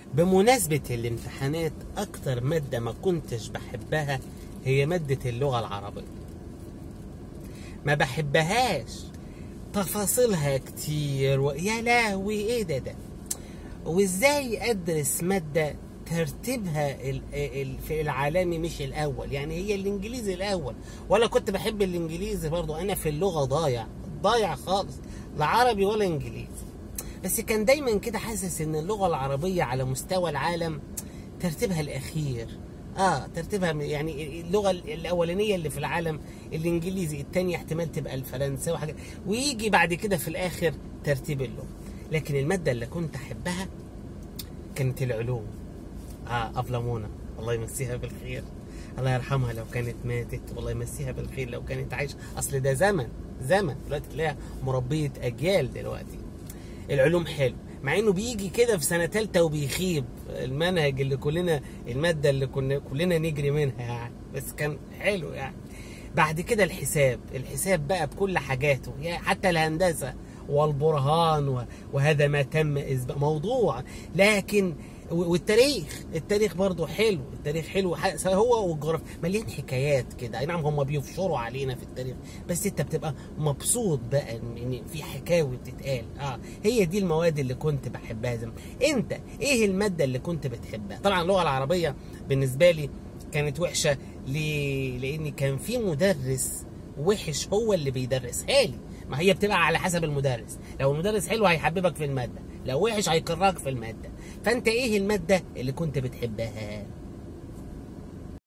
بمناسبة الامتحانات أكتر مادة ما كنتش بحبها هي مادة اللغة العربية ما بحبهاش تفاصيلها كتير و... يا لهوي ايه ده ده وازاي ادرس مادة ترتيبها ال... ال... في العالمي مش الاول يعني هي الانجليزي الاول ولا كنت بحب الانجليزي برضو انا في اللغة ضايع ضايع خالص لا عربي ولا انجليزي بس كان دايما كده حاسس ان اللغة العربية على مستوى العالم ترتيبها الاخير اه ترتيبها م- يعني اللغة الاولانية اللي في العالم الانجليزي التانية احتمال تبقى الفرنساوي وحاجة ويجي بعد كده في الاخر ترتيب اللغة لكن المادة اللي كنت احبها كانت العلوم اه افلامونا الله يمسيها بالخير الله يرحمها لو كانت ماتت والله يمسيها بالخير لو كانت عايشه اصل ده زمن زمن دلوقتي تلاقيها مربيه اجيال دلوقتي العلوم حلو مع انه بيجي كده في سنه ثالثه وبيخيب المنهج اللي كلنا الماده اللي كنا كلنا نجري منها يعني بس كان حلو يعني بعد كده الحساب الحساب بقى بكل حاجاته يعني حتى الهندسه والبرهان و- وهذا ما تم إثبات موضوع لكن و- والتاريخ التاريخ برضه حلو التاريخ حلو ح- هو والجغرافيا مليان حكايات كده اي نعم هم بيفشروا علينا في التاريخ بس انت بتبقى مبسوط بقى ان إن في حكاوي بتتقال اه هي دي المواد اللي كنت بحبها زمان انت ايه الماده اللي كنت بتحبها طبعا اللغه العربيه بالنسبه لي كانت وحشه ليه لان كان في مدرس وحش هو اللي بيدرسها لي ما هي بتبقى على حسب المدرس لو المدرس حلو هيحببك في الماده لو وحش هيكرهك في الماده فانت ايه الماده اللي كنت بتحبها